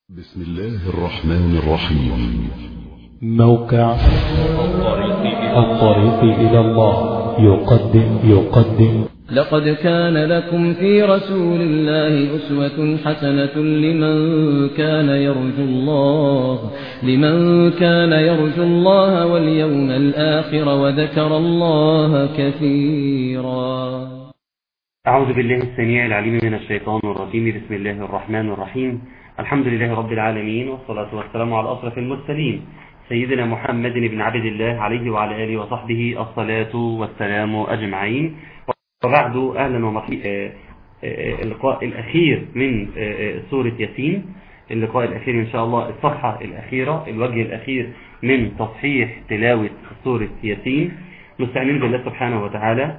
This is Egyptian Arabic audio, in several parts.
بسم الله الرحمن الرحيم موقع الطريق إلى الله يقدم يقدم لقد كان لكم في رسول الله أسوة حسنة لمن كان يرجو الله لمن كان يرجو الله واليوم الآخر وذكر الله كثيرا أعوذ بالله السميع العليم من الشيطان الرجيم بسم الله الرحمن الرحيم الحمد لله رب العالمين والصلاة والسلام على أشرف المرسلين سيدنا محمد بن عبد الله عليه وعلى آله وصحبه الصلاة والسلام أجمعين وبعد أهلا ومرحبا اللقاء الأخير من سورة ياسين اللقاء الأخير إن شاء الله الصفحة الأخيرة الوجه الأخير من تصحيح تلاوة سورة ياسين مستعينين بالله سبحانه وتعالى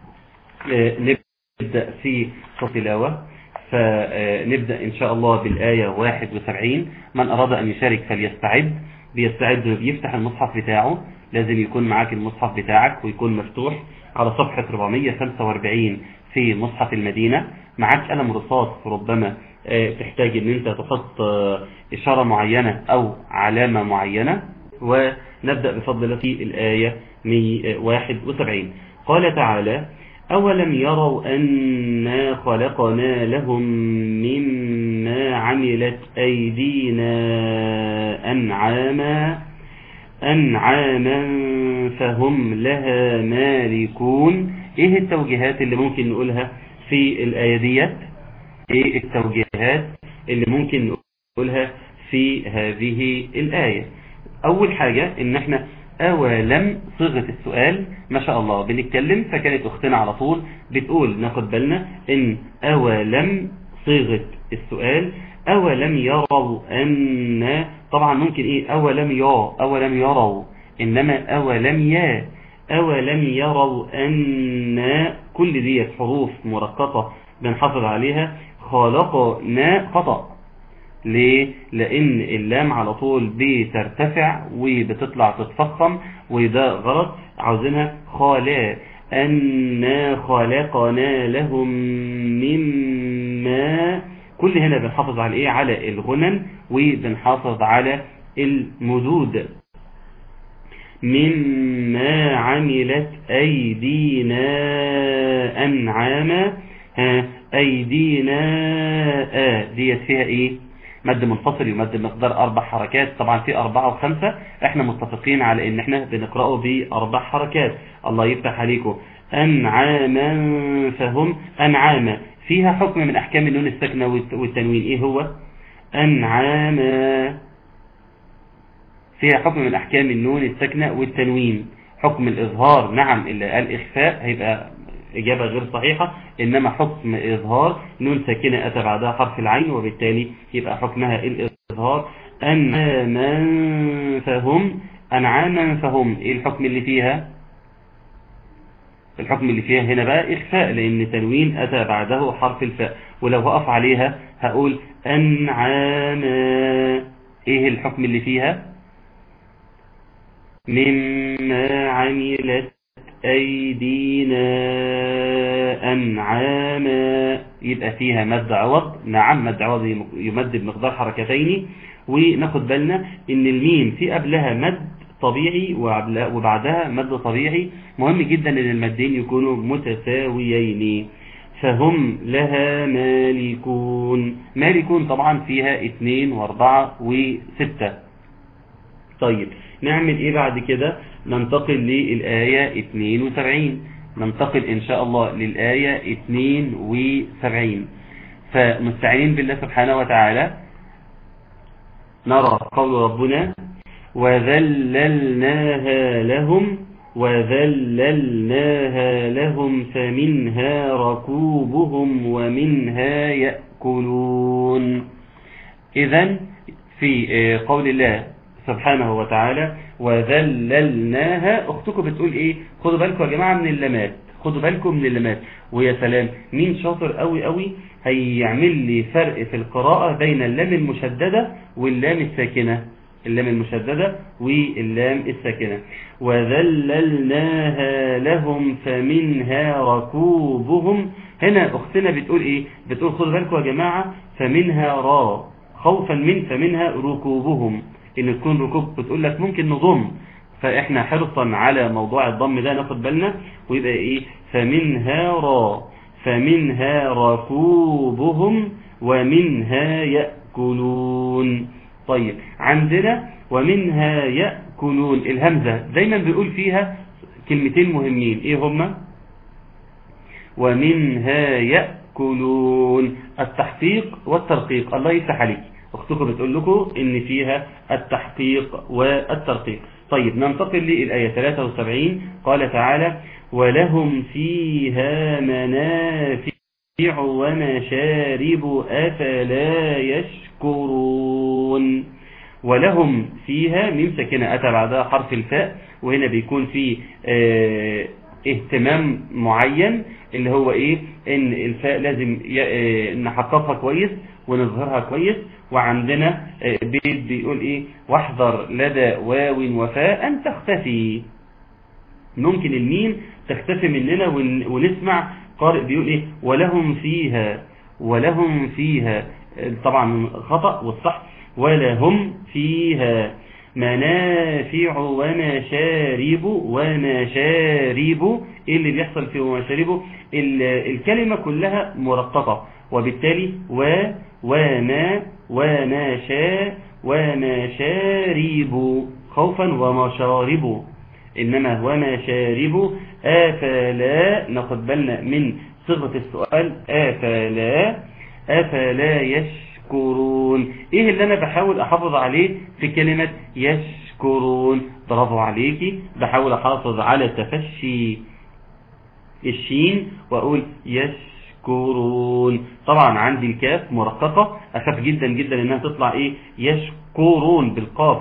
نبدأ في تلاوة فنبدأ إن شاء الله بالآية 71 من أراد أن يشارك فليستعد بيستعد بيفتح المصحف بتاعه لازم يكون معاك المصحف بتاعك ويكون مفتوح على صفحة 445 في مصحف المدينة معاك قلم رصاص ربما تحتاج ان انت تحط اشارة معينة او علامة معينة ونبدأ بفضل الله في الآية 171 قال تعالى أولم يروا أنا خلقنا لهم مما عملت أيدينا أنعاما أنعاما فهم لها مالكون إيه التوجيهات اللي ممكن نقولها في الآية ديت إيه التوجيهات اللي ممكن نقولها في هذه الآية أول حاجة إن إحنا أولم صيغة السؤال ما شاء الله بنتكلم فكانت أختنا على طول بتقول ناخد بالنا إن أولم صيغة السؤال أولم يروا أن طبعا ممكن إيه أولم يا أولم يروا إنما أولم يا أولم يروا أن كل دي حروف مرققة بنحافظ عليها خلقنا خطأ ليه؟ لأن اللام على طول بترتفع وبتطلع تتفخم وده غلط عاوزينها خالا أنا خلقنا لهم مما كل هنا بنحافظ على ايه على الغنن وبنحافظ على المدود مما عملت أيدينا أنعاما ها أيدينا آه ديت فيها ايه مد منفصل يمد مقدار أربع حركات طبعا في أربعة وخمسة احنا متفقين على ان احنا بنقرأه بأربع حركات الله يفتح عليكم أنعاما فهم أنعاما فيها حكم من أحكام النون الساكنة والتنوين ايه هو أنعاما فيها حكم من أحكام النون الساكنة والتنوين حكم الإظهار نعم اللي قال إخفاء هيبقى إجابة غير صحيحة إنما حكم إظهار نون ساكنة أتى بعدها حرف العين وبالتالي يبقى حكمها الإظهار أنعاما فهم أنعاما فهم إيه الحكم اللي فيها الحكم اللي فيها هنا بقى إخفاء لأن تنوين أتى بعده حرف الفاء ولو وقف عليها هقول أنعاما إيه الحكم اللي فيها مما عملت أيدينا أنعاما يبقى فيها مد عوض نعم مد عوض يمد بمقدار حركتين وناخد بالنا ان الميم في قبلها مد طبيعي وبعدها مد طبيعي مهم جدا ان المدين يكونوا متساويين فهم لها مالكون مالكون طبعا فيها اثنين واربعة وستة طيب نعمل ايه بعد كده ننتقل للآية 72 ننتقل ان شاء الله للآية 72 فمستعينين بالله سبحانه وتعالى نرى قول ربنا وذللناها لهم وذللناها لهم فمنها ركوبهم ومنها يأكلون إذا في قول الله سبحانه وتعالى وذللناها اختكم بتقول ايه خدوا بالكم يا جماعة من اللمات خدوا بالكم من اللمات ويا سلام مين شاطر قوي قوي هيعمل لي فرق في القراءة بين اللام المشددة واللام الساكنة اللام المشددة واللام الساكنة وذللناها لهم فمنها ركوبهم هنا اختنا بتقول ايه بتقول خدوا بالكم يا جماعة فمنها را خوفا من فمنها ركوبهم ان تكون ركوب بتقول لك ممكن نضم فاحنا حرصا على موضوع الضم ده ناخد بالنا ويبقى ايه فمنها را فمنها ركوبهم ومنها يأكلون طيب عندنا ومنها يأكلون الهمزة دايما بيقول فيها كلمتين مهمين ايه هما ومنها يأكلون التحقيق والترقيق الله يفتح عليك اختكم بتقول لكم ان فيها التحقيق والترقيق طيب ننتقل للآية 73 قال تعالى ولهم فيها منافع ومشارب أفلا يشكرون ولهم فيها ميم ساكنة أتى بعدها حرف الفاء وهنا بيكون في اه اهتمام معين اللي هو ايه ان الفاء لازم اه نحققها كويس ونظهرها كويس وعندنا اه بيت بيقول ايه واحذر لدى واو وفاء أن تختفي ممكن الميم تختفي مننا ونسمع قارئ بيقول ايه ولهم فيها ولهم فيها طبعا خطأ والصح ولهم فيها منافع ومشارب ومشارب ايه اللي بيحصل في ومشاربه الكلمة كلها مرققة وبالتالي و وما ومشا ومشارب خوفا ومشارب إنما ومشارب آفلا ناخد بالنا من صيغة السؤال آفلا أفلا يشكرون إيه اللي أنا بحاول أحافظ عليه في كلمة يشكرون برافو عليكي بحاول أحافظ على تفشي الشين وأقول يشكرون طبعا عندي الكاف مرققة أخاف جدا جدا إنها تطلع إيه يشكرون بالقاف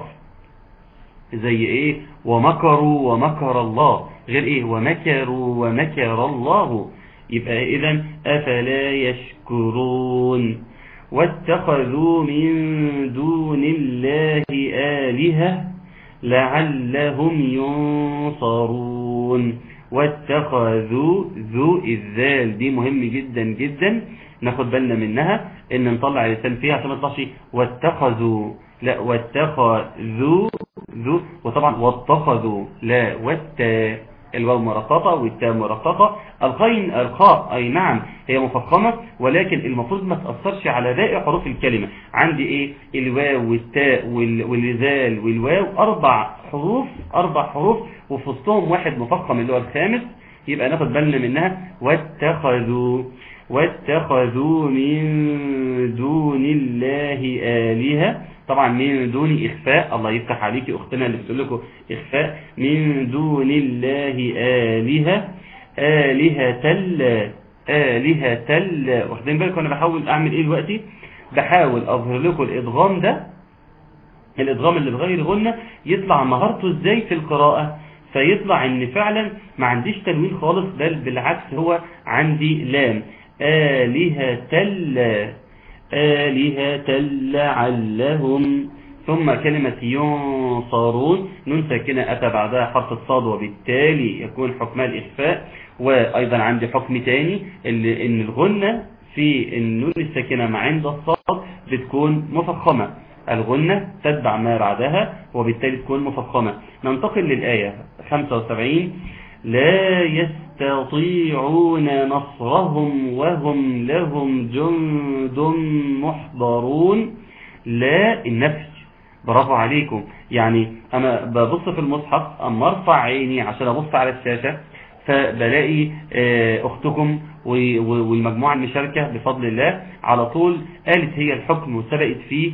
زي إيه ومكروا ومكر الله غير إيه ومكروا ومكر الله يبقى إذا أفلا يشكرون واتخذوا من دون الله آلهة لعلهم ينصرون واتخذوا ذو الذال دي مهم جدا جدا ناخد بالنا منها ان نطلع لسان فيها عشان ما تطلعش واتخذوا لا واتخذوا ذو وطبعا واتخذوا لا والتا الواو مرققه والتاء مرققه الخين الخاء اي نعم هي مفخمه ولكن المفروض ما تاثرش على باقي حروف الكلمه عندي ايه الواو والتاء والذال والواو اربع حروف اربع حروف وفي وسطهم واحد مفخم اللي هو الخامس يبقى ناخد بالنا منها واتخذوا واتخذوا من دون الله آلهة طبعا من دون إخفاء الله يفتح عليكي أختنا اللي بتقول لكم إخفاء من دون الله آلهة آلهة لا آلهة لا واخدين بالكم أنا بحاول أعمل إيه دلوقتي بحاول أظهر لكم الإدغام ده الإدغام اللي بغير غنة يطلع مهارته إزاي في القراءة فيطلع ان فعلا ما عنديش تنوين خالص بل بالعكس هو عندي لام آلهة لا آلهة لعلهم ثم كلمة ينصرون نون ساكنة أتى بعدها حرف الصاد وبالتالي يكون حكمها الإخفاء وأيضا عندي حكم تاني اللي إن الغنة في النون الساكنة مع عند الصاد بتكون مفخمة الغنة تتبع ما بعدها وبالتالي تكون مفخمة ننتقل للآية 75 لا يستطيعون نصرهم وهم لهم جند محضرون لا النفس برافو عليكم يعني أنا ببص في المصحف أما ارفع عيني عشان أبص على الشاشة فبلاقي أختكم والمجموعة المشاركة بفضل الله على طول قالت هي الحكم وسبقت فيه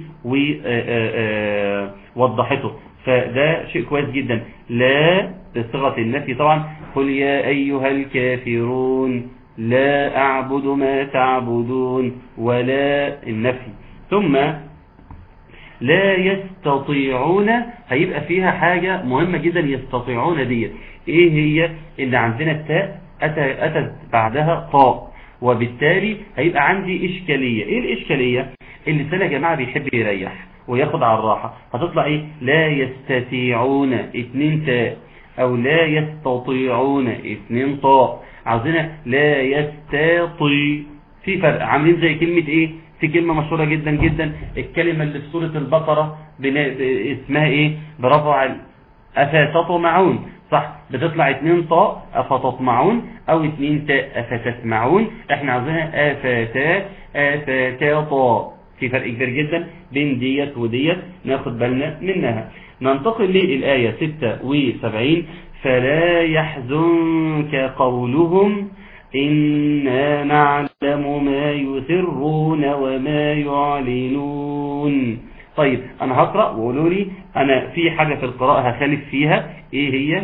ووضحته فده شيء كويس جدا لا بصيغة النفي طبعا قل يا أيها الكافرون لا أعبد ما تعبدون ولا النفي ثم لا يستطيعون هيبقى فيها حاجة مهمة جدا يستطيعون دي ايه هي اللي عندنا التاء أتى أتت بعدها طاء وبالتالي هيبقى عندي إشكالية إيه الإشكالية اللسان يا جماعة بيحب يريح وياخد على الراحة هتطلع إيه لا يستطيعون اتنين تاء أو لا يستطيعون اتنين طاء عاوزينها لا يستطيع في فرق عاملين زي كلمة إيه في كلمة مشهورة جدا جدا الكلمة اللي في سورة البقرة بنا- اسمها ايه برفع ال- أفتطمعون صح بتطلع اتنين طاء أفتطمعون أو اتنين تاء أفتسمعون احنا عاوزينها أفتا أفتا طاء في فرق كبير جدا بين ديت وديت ناخد بالنا منها ننتقل للآية 76 فلا يحزنك قولهم إنا نعلم ما يسرون وما يعلنون طيب أنا هقرأ وقولوا لي أنا في حاجة في القراءة هخالف فيها إيه هي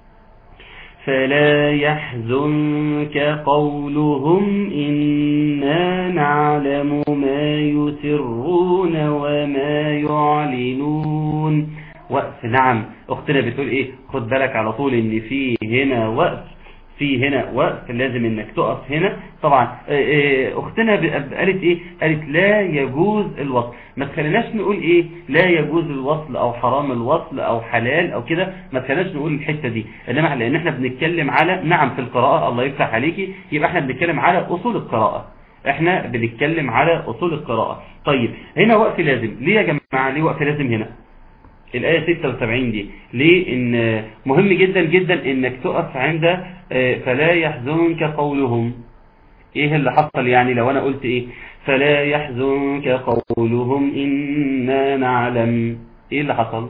فلا يحزنك قولهم إنا نعلم ما يسرون وما يعلنون وقف نعم أختنا بتقول إيه خد بالك على طول إن في هنا وقف في هنا وقف لازم انك تقف هنا طبعا آه، آه، اختنا ب- قالت ايه قالت لا يجوز الوصل ما تخليناش نقول ايه لا يجوز الوصل او حرام الوصل او حلال او كده ما تخليناش نقول الحتة دي انما لان احنا بنتكلم على نعم في القراءة الله يفتح عليكي يبقى احنا بنتكلم على اصول القراءة احنا بنتكلم على اصول القراءة طيب هنا وقف لازم ليه يا جماعة ليه وقف لازم هنا الآية 76 دي ليه إن مهم جدا جدا إنك تقف عند آه، فلا يحزنك قولهم إيه اللي حصل يعني لو أنا قلت إيه فلا يحزنك قولهم إنا نعلم إيه اللي حصل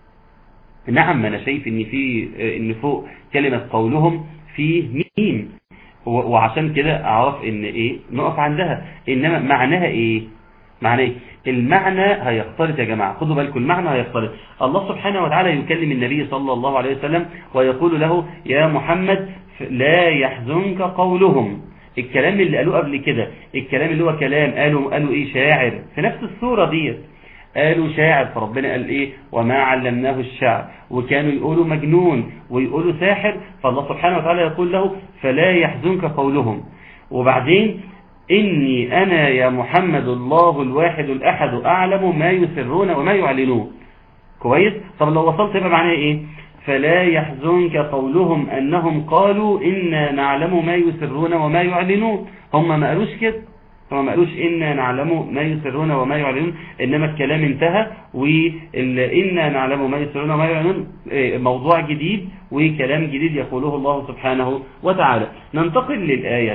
نعم أنا شايف إن في آه، إن فوق كلمة قولهم فيه ميم و- وعشان كده أعرف إن إيه نقف عندها إنما معناها إيه معنى ايه المعنى هيختلط يا جماعة خدوا بالكم المعنى هيختلط الله سبحانه وتعالى يكلم النبي صلى الله عليه وسلم ويقول له يا محمد لا يحزنك قولهم الكلام اللي قالوه قبل كده الكلام اللي هو كلام قالوا قالوا ايه شاعر في نفس السورة ديت قالوا شاعر فربنا قال ايه وما علمناه الشعر وكانوا يقولوا مجنون ويقولوا ساحر فالله سبحانه وتعالى يقول له فلا يحزنك قولهم وبعدين إني أنا يا محمد الله الواحد الأحد أعلم ما يسرون وما يعلنون كويس طب لو وصلت يبقى معناه إيه فلا يحزنك قولهم أنهم قالوا إنا نعلم ما يسرون وما يعلنون هم ما قالوش كده هم ما قالوش إنا نعلم ما يسرون وما يعلنون إنما الكلام انتهى وإنا نعلم ما يسرون وما يعلنون إيه، موضوع جديد وكلام جديد يقوله الله سبحانه وتعالى ننتقل للآية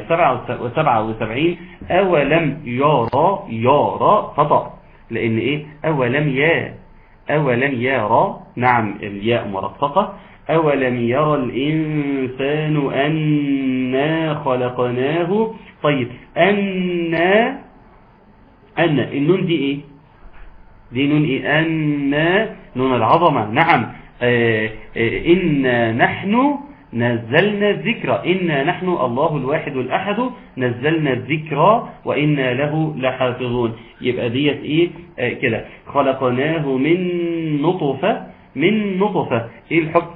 77 أولم يرى يرى خطأ لأن إيه أولم يا أولم يرى نعم الياء مرققة أولم يرى الإنسان أنا خلقناه طيب أنا أنا النون دي إيه دي نون إيه أنا نون العظمة نعم آه آه إنا نحن نزلنا الذكر إنا نحن الله الواحد الأحد نزلنا الذكر وإنا له لحافظون يبقى ديت إيه آه كده خلقناه من نطفة من نطفة إيه الحكم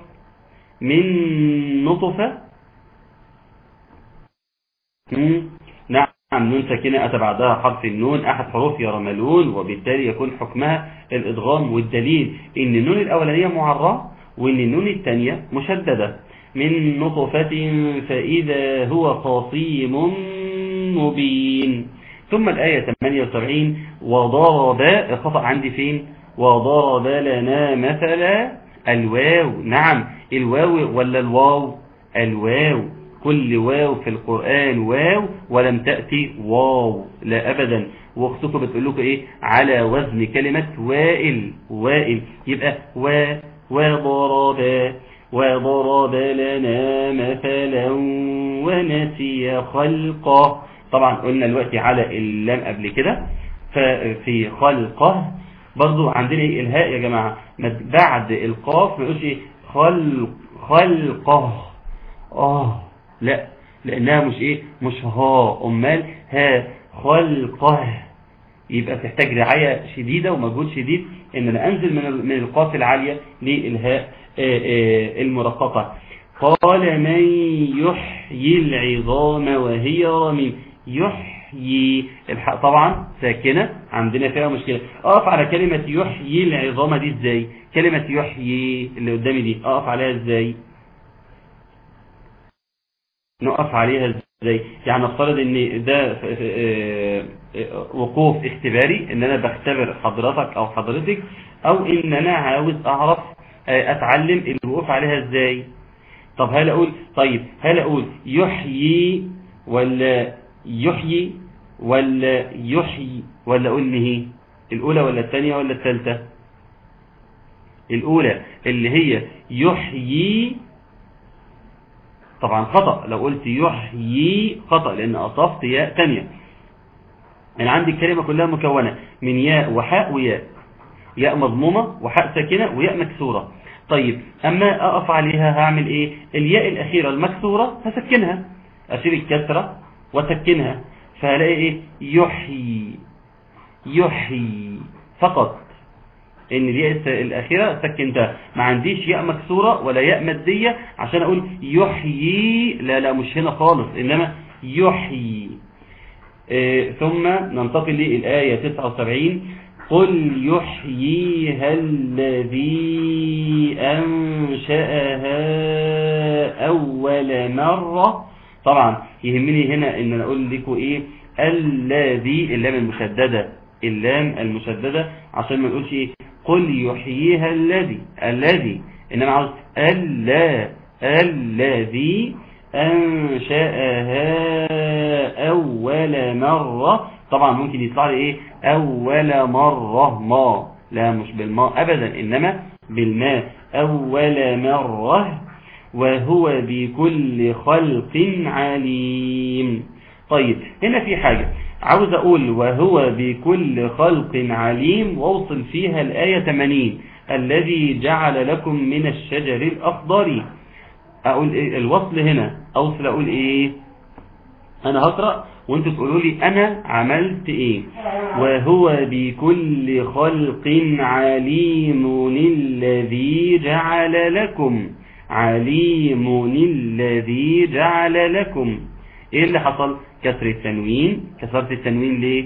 من نطفة مم. نعم نون ساكنة أتى بعدها حرف النون أحد حروف يرملون وبالتالي يكون حكمها الإدغام والدليل إن النون الأولانية معرة وإن النون الثانية مشددة من نطفة فإذا هو خصيم مبين ثم الآية 78 وضرب الخطأ عندي فين وضرب لنا مثلا الواو نعم الواو ولا الواو الواو كل واو في القرآن واو ولم تأتي واو لا أبدا واختكم بتقول لكم إيه على وزن كلمة وائل وائل يبقى و وضرب وضرب لنا مثلا ونسي خلقه طبعا قلنا الوقت على اللام قبل كده ففي خلقه برضو عندنا ايه الهاء يا جماعة بعد القاف ما يقولش ايه خلق خلقه اه لا لانها مش ايه مش ها امال ها خلقه يبقى تحتاج رعاية شديدة ومجهود شديد ان انا انزل من من القاف العالية للهاء المرققة قال من يحيي العظام وهي رميم يحيي الحق طبعا ساكنة عندنا فيها مشكلة اقف على كلمة يحيي العظام دي ازاي كلمة يحيي اللي قدامي دي اقف عليها ازاي نقف عليها ازاي يعني نفترض ان ده ف- ف- آه، آه، وقوف اختباري ان انا بختبر حضرتك او حضرتك او ان انا عاوز اعرف آه، اتعلم الوقوف عليها ازاي طب هل اقول طيب هل اقول يحيي ولا يحيي ولا يحيي ولا اقول نهي الاولى ولا الثانيه ولا الثالثه الاولى اللي هي يحيي طبعا خطأ لو قلت يحيي خطأ لان اضفت ياء ثانيه انا عندي الكلمه كلها مكونه من ياء وحاء وياء ياء مضمومه وحاء ساكنه وياء مكسوره طيب اما اقف عليها هعمل ايه الياء الاخيره المكسوره هسكنها اشيل الكسره واسكنها فهلاقي ايه يحيي يحيي فقط ان الياء الس- الاخيره سكنتها ما عنديش ياء مكسوره ولا ياء ماديه عشان اقول يحيي لا لا مش هنا خالص انما يحيي آه، ثم ننتقل للآية 79 قل يحييها الذي أنشأها أول مرة طبعا يهمني هنا ان انا اقول لكم ايه الذي اللام المشددة اللام المشددة عشان ما نقولش ايه قل يحييها الذي الذي انما عاوز الا الذي أنشأها أول مرة طبعا ممكن يطلع لي إيه أول مرة ما لا مش بالماء أبدا إنما بالماء أول مرة وهو بكل خلق عليم طيب هنا في حاجة عاوز أقول وهو بكل خلق عليم وأوصل فيها الآية 80 الذي جعل لكم من الشجر الأخضر اقول ايه الوصل هنا اوصل اقول ايه انا هقرأ وانتوا تقولوا لي انا عملت ايه وهو بكل خلق عليم الذي جعل لكم عليم الذي جعل لكم ايه اللي حصل كسر التنوين كسرت التنوين ليه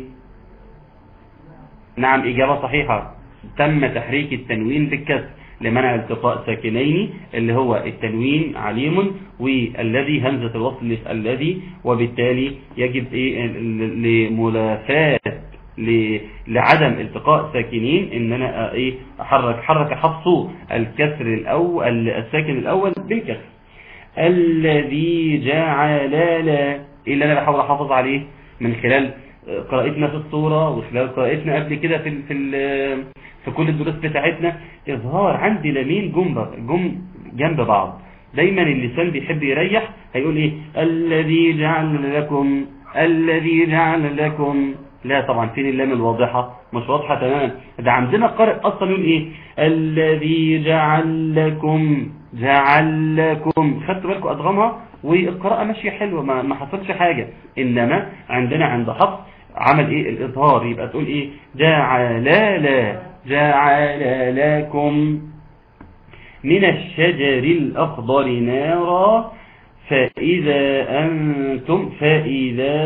نعم اجابة صحيحة تم تحريك التنوين بالكسر لمنع التقاء ساكنين اللي هو التنوين عليم والذي همزة الوصل اللي في الذي وبالتالي يجب ايه لملافاة ل- لعدم التقاء ساكنين ان انا ايه احرك حرك حفصه الكسر الاول الساكن الاول بالكسر الذي جعل لا ايه اللي انا بحاول احافظ عليه من خلال قراءتنا في الصورة وخلال قراءتنا قبل كده في ال في ال في كل الدروس بتاعتنا اظهار عندي لامين جنب جم جنب بعض دايما اللسان بيحب يريح هيقول ايه الذي جعل لكم الذي جعل لكم لا طبعا فين اللام الواضحة مش واضحة تماما ده عندنا قارئ اصلا يقول ايه الذي جعل لكم جعل لكم خدتوا بالكم ادغامها والقراءة ماشية حلوة ما, ما حصلش حاجة انما عندنا عند حفص عمل ايه الاظهار يبقى تقول ايه جعل لا جعل لكم من الشجر الأخضر نارا فإذا أنتم فإذا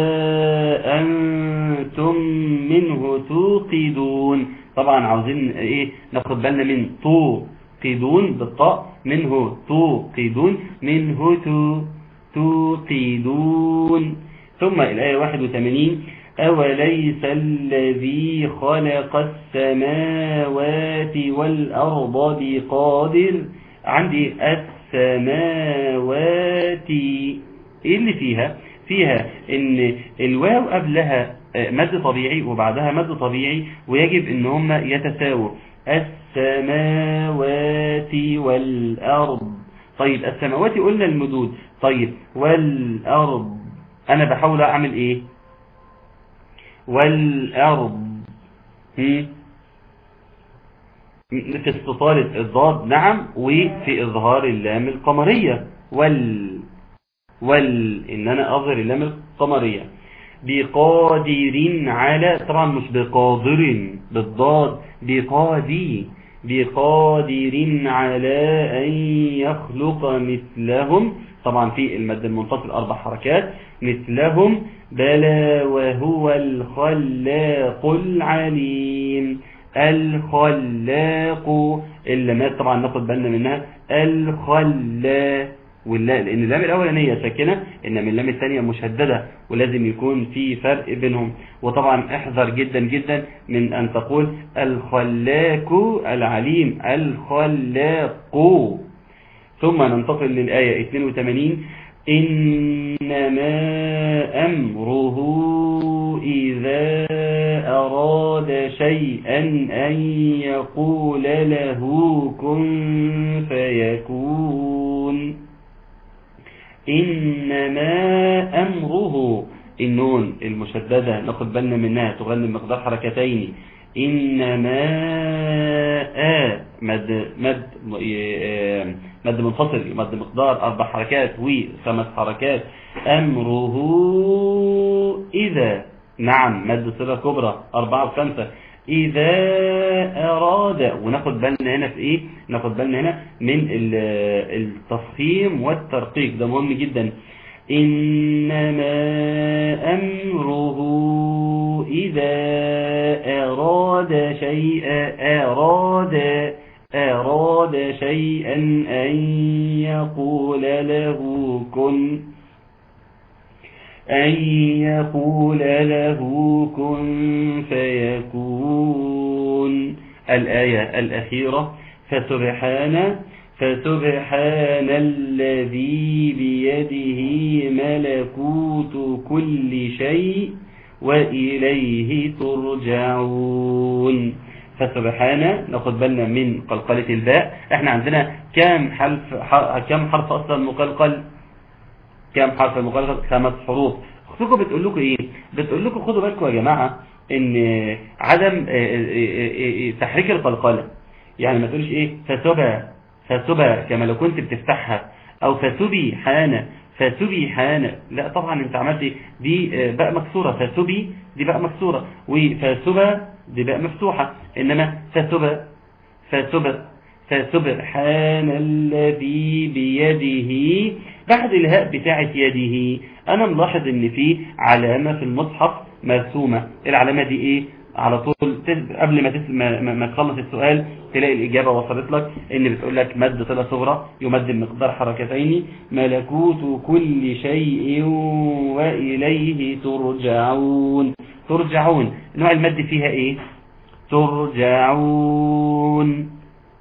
أنتم منه توقدون طبعا عاوزين ايه ناخد بالنا من توقدون بالطاء منه توقدون منه تو توقدون ثم الآية 81 أوليس الذي خلق السماوات والأرض بقادر عندي السماوات ايه اللي فيها فيها ان الواو قبلها مد طبيعي وبعدها مد طبيعي ويجب ان هم يتساووا السماوات والأرض طيب السماوات قلنا المدود طيب والأرض أنا بحاول أعمل إيه والأرض هم؟ في استطالة الضاد نعم وفي إظهار اللام القمرية وال وال إن أنا أظهر اللام القمرية بقادر على طبعا مش بقادر بالضاد بقادي بقادر على أن يخلق مثلهم طبعا في المد المنفصل أربع حركات مثلهم بلى وهو الخلاق العليم الخلاق اللمات طبعا ناخد بالنا منها الخلاق واللا- لان اللام الاولانيه ساكنه انما اللام الثانيه مشدده ولازم يكون في فرق بينهم وطبعا احذر جدا جدا من ان تقول الخلاق العليم الخلاق ثم ننتقل للآية 82 إنما أمره إذا أراد شيئا أن يقول له كن فيكون إنما أمره النون المشددة ناخد بالنا منها تغني بمقدار حركتين إنما آ مد مد آه، مد منفصل مد مقدار أربع حركات وخمس حركات أمره إذا نعم مد صلة كبرى أربعة وخمسة إذا أراد وناخد بالنا هنا في إيه ناخد بالنا هنا من ال- التفخيم والترقيق ده مهم جدا إنما أمره إذا أراد شيئا أراد أراد شيئا أن يقول له كن أن يقول له كن فيكون الآية الأخيرة فسبحان فسبحان الذي بيده ملكوت كل شيء وإليه ترجعون فسبحان ناخد بالنا من قلقلة الباء احنا عندنا كام حرف ح- كام حرف اصلا مقلقل كام حرف المقلقل خمس حروف اختكم بتقول لكم ايه بتقول لكم خدوا بالكم يا جماعه ان عدم آه، آه، آه، آه، تحريك القلقله يعني ما تقولش ايه فسبى فسبى كما لو كنت بتفتحها او فسبي حان فسبي حان لا طبعا انت عملت إيه؟ دي آه، باء مكسوره فسبي دي باء مكسوره وفسبى دي باء مفتوحه انما فسبى فسبى فسبحان الذي بيده بعد الهاء بتاعت يده انا ملاحظ ان في علامة في المصحف مرسومة العلامة دي ايه على طول تس- قبل ما, تس... ما... ما- ما تخلص السؤال تلاقي الإجابة وصلت لك إن بتقول لك مد صلة صغرى يمد بمقدار حركتين ملكوت كل شيء وإليه ترجعون ترجعون نوع المد فيها إيه ترجعون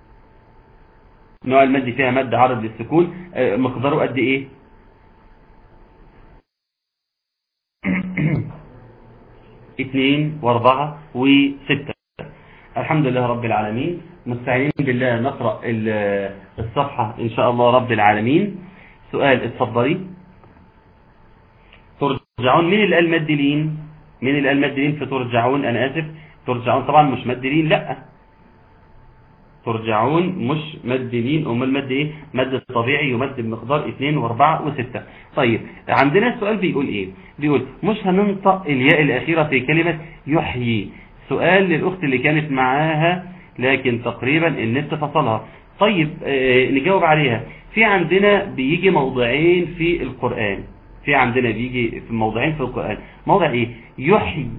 نوع المد فيها مد عرض للسكون آه، مقداره قد ايه اثنين واربعة وستة الحمد لله رب العالمين مستعينين بالله نقرأ ال- الصفحة ان شاء الله رب العالمين سؤال اتفضلي ترجعون مين اللي قال مدلين مين اللي قال مدلين في ترجعون انا اسف ترجعون طبعا مش مدلين لا ترجعون مش مد لين امال مد ايه مد طبيعي يمد بمقدار 2 و4 و6 طيب عندنا السؤال بيقول ايه بيقول مش هننطق الياء الاخيره في كلمه يحيي سؤال للاخت اللي كانت معاها لكن تقريبا النت فصلها طيب آه نجاوب عليها في عندنا بيجي موضعين في القرآن في عندنا بيجي في موضعين في القرآن موضع ايه يحيي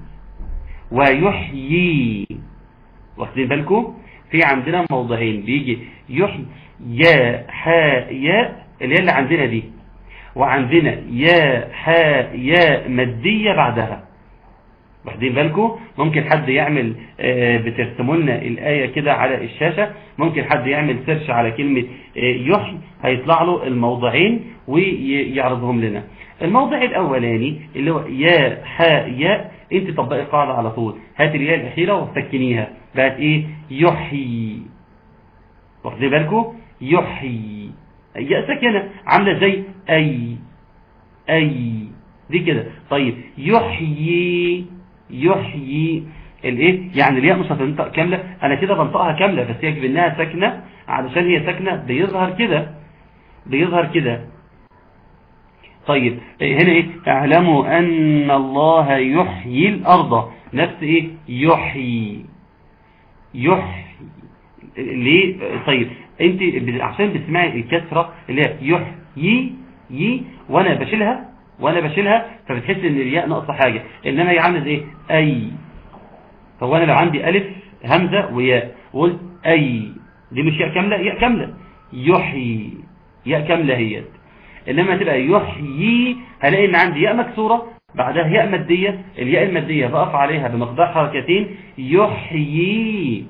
ويحيي واخدين بالكم في عندنا موضعين بيجي يحيي يا حاء ياء اللي هي اللي عندنا دي وعندنا يا حاء ياء مادية بعدها واخدين بالكم ممكن حد يعمل آه، بترسموا لنا الآية كده على الشاشة ممكن حد يعمل سيرش على كلمة آه، يحيي هيطلع له الموضعين ويعرضهم لنا الموضع الأولاني اللي هو يا حاء ياء انت طبقي القاعدة على طول هات الياء الأخيرة وسكنيها بقت ايه يحيي واخدين بالكم يحيي ياء ساكنة عاملة زي أي أي دي كده طيب يحيي يحيي الايه يعني الياء مش هتنطق كاملة انا كده بنطقها كاملة بس يجب انها ساكنة علشان هي ساكنة بيظهر كده بيظهر كده طيب هنا ايه اعلموا ان الله يحيي الارض نفس ايه يحيي يحيي ليه طيب انت ب- عشان بتسمعي الكسرة اللي هي يحيي يي وانا بشيلها وانا بشيلها فبتحس ان الياء ناقصه حاجة انما هي عامله زي ايه اي هو انا لو عندي الف همزة وياء وقلت اي دي مش ياء كاملة ياء كاملة يحيي ياء كاملة هي انما تبقى يحيي هلاقي ان عندي ياء مكسورة بعدها ياء مادية الياء المادية بقف عليها بمقدار حركتين يحيي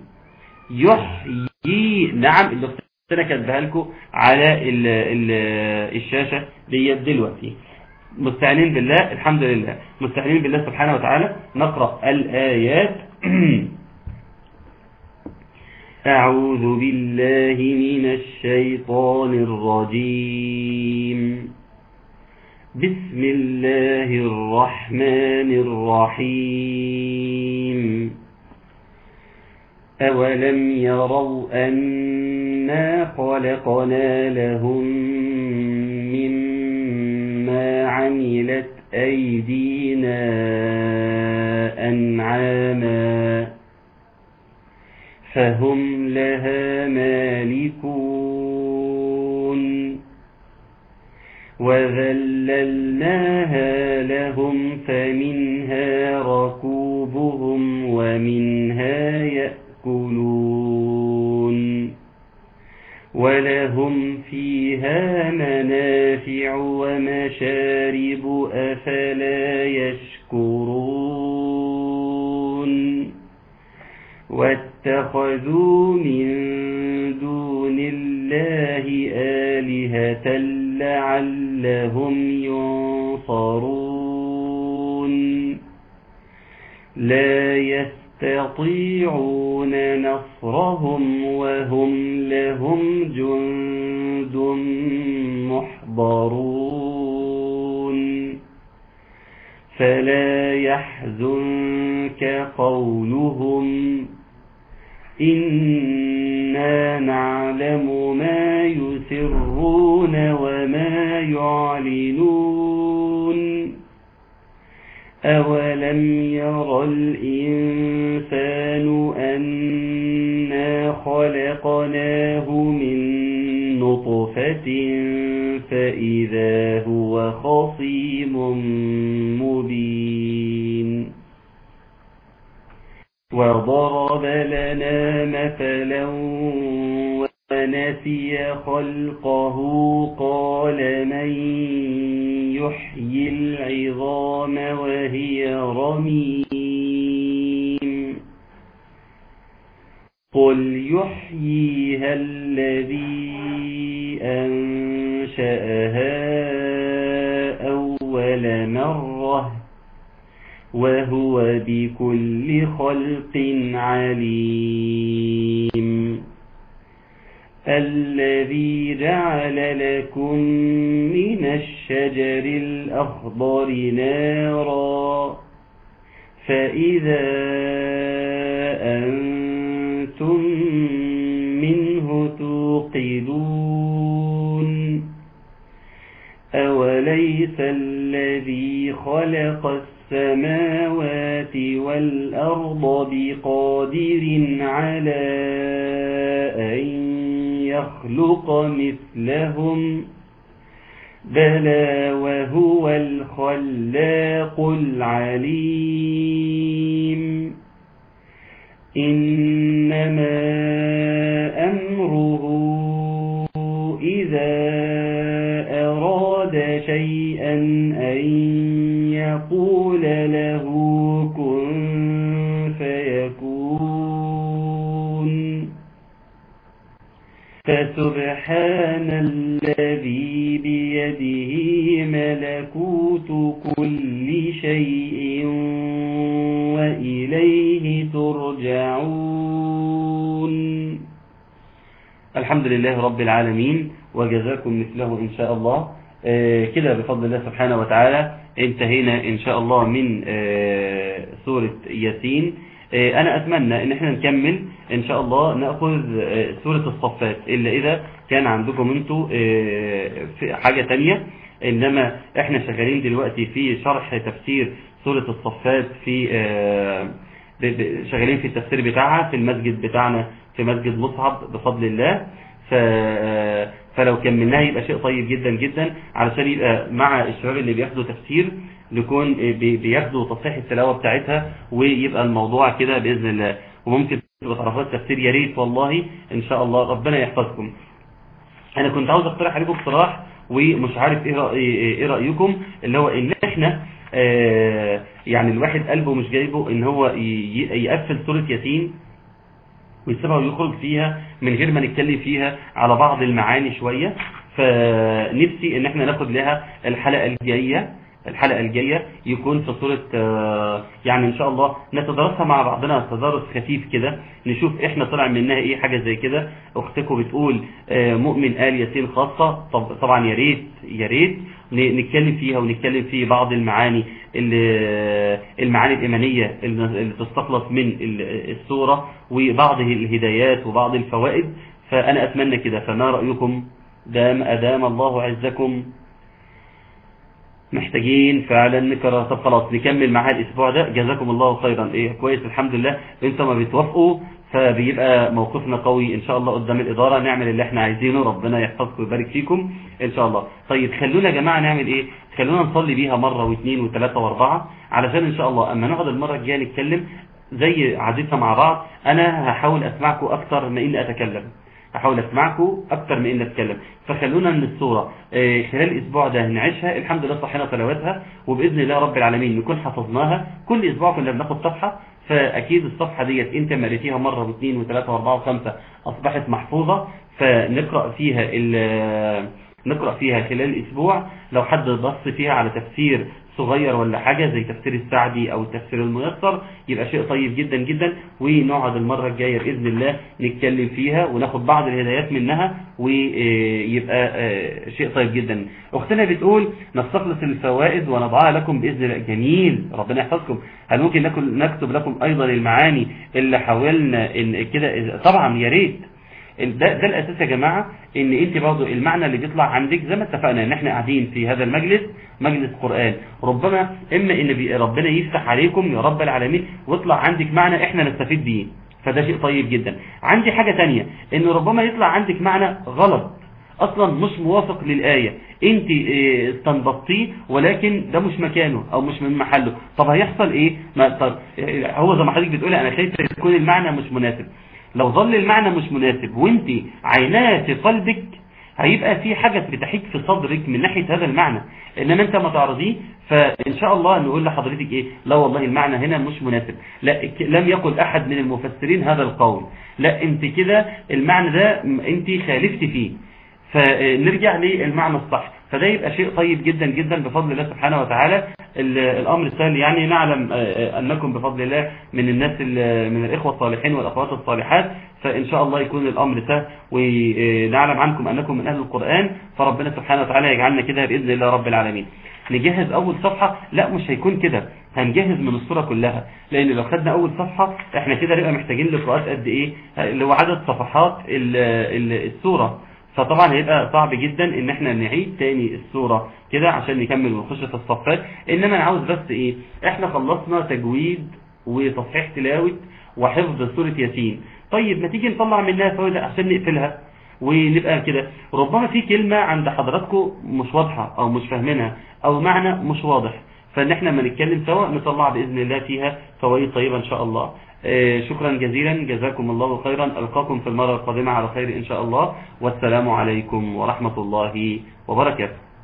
يحيي نعم اللي انا كاتبها لكم على ال ال الشاشة ديت دلوقتي مستعينين بالله الحمد لله مستعينين بالله سبحانه وتعالى نقرأ الآيات أعوذ بالله من الشيطان الرجيم بسم الله الرحمن الرحيم أولم يروا أنا خلقنا لهم مما عملت أيدينا أنعاما فهم لها مالكون وذللناها لهم فمنها ركوبهم ومنها يأكلون ولهم فيها منافع ومشارب أفلا يشكرون واتخذوا من دون الله آلهة لعلهم ينصرون لا يستطيعون نصرهم وهم لهم جند محضرون فلا يحزنك قولهم إنا نعلم ما يسرون وما يعلنون أولم ير الإنسان أنا خلقناه من نطفة فإذا هو خصيم مبين وضرب لنا مثلا ونسي خلقه قال من يحيي العظام وهي رميم قل يحييها الذي أنشأها أول مرة وهو بكل خلق عليم الذي جعل لكم من الشجر الأخضر نارا فإذا أنتم منه توقدون أوليس الذي خلق السماوات والأرض بقادر على أن يخلق مثلهم بلى وهو الخلاق العليم إنما أمره إذا أراد شيئا أن يقول له كن فيكون فسبحان الذي بيده ملكوت كل شيء وإليه ترجعون الحمد لله رب العالمين وجزاكم مثله إن شاء الله آه كده بفضل الله سبحانه وتعالى انتهينا إن شاء الله من آه سورة ياسين آه أنا أتمنى إن احنا نكمل إن شاء الله نأخذ سورة الصفات إلا إذا كان عندكم انتوا في حاجة تانية إنما احنا شغالين دلوقتي في شرح تفسير سورة الصفات في شغالين في التفسير بتاعها في المسجد بتاعنا في مسجد مصعب بفضل الله ف... فلو كملناها يبقى شيء طيب جدا جدا علشان يبقى مع الشباب اللي بياخدوا تفسير نكون بياخدوا تصحيح التلاوة بتاعتها ويبقى الموضوع كده بإذن الله وممكن تبقى تعرفات تفسير يا ريت والله إن شاء الله ربنا يحفظكم أنا كنت عاوز أقترح عليكم اقتراح ومش عارف ايه رأي ايه رايكم اللي هو ان احنا آه يعني الواحد قلبه مش جايبه ان هو ي- يقفل سوره ياسين ويسيبها ويخرج فيها من غير ما نتكلم فيها على بعض المعاني شوية فنفسي ان احنا ناخد لها الحلقة الجاية الحلقة الجاية يكون في صورة آه، يعني ان شاء الله نتدرسها مع بعضنا تدرس خفيف كده نشوف احنا طلع منها ايه حاجة زي كده اختكم بتقول آه، مؤمن آل ياسين خاصة طب طبعا يا ريت يا ريت ن- نتكلم فيها ونتكلم في بعض المعاني اللي المعاني الإيمانية اللي اللي تستخلص من ال- السورة وبعض الهدايات وبعض الفوائد فأنا أتمنى كده فما رأيكم دام أدام الله عزكم محتاجين فعلا نكرر طب خلاص نكمل معاه الاسبوع ده جزاكم الله خيرا ايه كويس الحمد لله انتوا ما بتوافقوا فبيبقى موقفنا قوي ان شاء الله قدام الاداره نعمل اللي احنا عايزينه ربنا يحفظكم ويبارك فيكم ان شاء الله طيب خلونا يا جماعه نعمل ايه خلونا نصلي بيها مره واثنين وثلاثه واربعه علشان ان شاء الله اما نقعد المره الجايه نتكلم زي عادتنا مع بعض انا هحاول اسمعكم اكتر ما اني اتكلم هحاول اسمعكم اكتر من ان اتكلم فخلونا من الصورة آه، خلال الاسبوع ده نعيشها الحمد لله صحينا تلاوتها وباذن الله رب العالمين نكون حفظناها كل اسبوع كنا بناخد صفحة فاكيد الصفحة ديت انت مليتيها مرة واثنين وثلاثة واربعة وخمسة اصبحت محفوظة فنقرأ فيها ال- نقرأ فيها خلال الاسبوع لو حد بص فيها على تفسير صغير ولا حاجة زي تفسير السعدي او التفسير الميسر يبقى شيء طيب جدا جدا ونقعد المرة الجاية بإذن الله نتكلم فيها وناخد بعض الهدايات منها ويبقى شيء طيب جدا اختنا بتقول نستخلص الفوائد ونضعها لكم بإذن الله جميل ربنا يحفظكم هل ممكن نكل- نكتب لكم ايضا المعاني اللي حاولنا ان كده طبعا يا ريت ده, ده الاساس يا جماعة ان انت برضو المعنى اللي بيطلع عندك زي ما اتفقنا ان احنا قاعدين في هذا المجلس مجلس قرآن ربما اما ان بي- ربنا يفتح عليكم يا رب العالمين ويطلع عندك معنى احنا نستفيد بيه فده شيء طيب جدا عندي حاجة تانية ان ربما يطلع عندك معنى غلط اصلا مش موافق للآية انت اه، استنبطتيه ولكن ده مش مكانه او مش من محله طب هيحصل ايه ما طب اه، هو زي ما حضرتك بتقولي انا خايف يكون المعنى مش مناسب لو ظل المعنى مش مناسب وانت عيناه في قلبك هيبقى في حاجة بتحيك في صدرك من ناحية هذا المعنى انما انت ما تعرضيه فان شاء الله نقول لحضرتك ايه لا والله المعنى هنا مش مناسب لا ك- لم يقل احد من المفسرين هذا القول لا انت كده المعنى ده م- انت خالفت فيه فنرجع للمعنى الصح فده يبقى شيء طيب جدا جدا بفضل الله سبحانه وتعالى ال- الامر سهل يعني نعلم آه، آه، انكم بفضل الله من الناس ال- من الاخوه الصالحين والاخوات الصالحات فان شاء الله يكون الامر سهل ونعلم عنكم انكم من اهل القران فربنا سبحانه وتعالى يجعلنا كده باذن الله رب العالمين نجهز اول صفحه لا مش هيكون كده هنجهز من الصوره كلها لان لو خدنا اول صفحه احنا كده نبقى محتاجين لقاءات قد ايه اللي هو عدد صفحات ال- ال- السوره فطبعا هيبقى صعب جدا ان احنا نعيد تاني الصورة كده عشان نكمل ونخش في الصفات انما انا عاوز بس ايه احنا خلصنا تجويد وتصحيح تلاوة وحفظ سورة ياسين طيب ما تيجي نطلع منها فوائد عشان نقفلها ونبقى كده ربما في كلمة عند حضراتكم مش واضحة او مش فاهمينها او معنى مش واضح فان احنا ما نتكلم سوا نطلع باذن الله فيها فوائد طيبة ان شاء الله آه، شكرا جزيلا جزاكم الله خيرا ألقاكم في المرة القادمة على خير إن شاء الله والسلام عليكم ورحمة الله وبركاته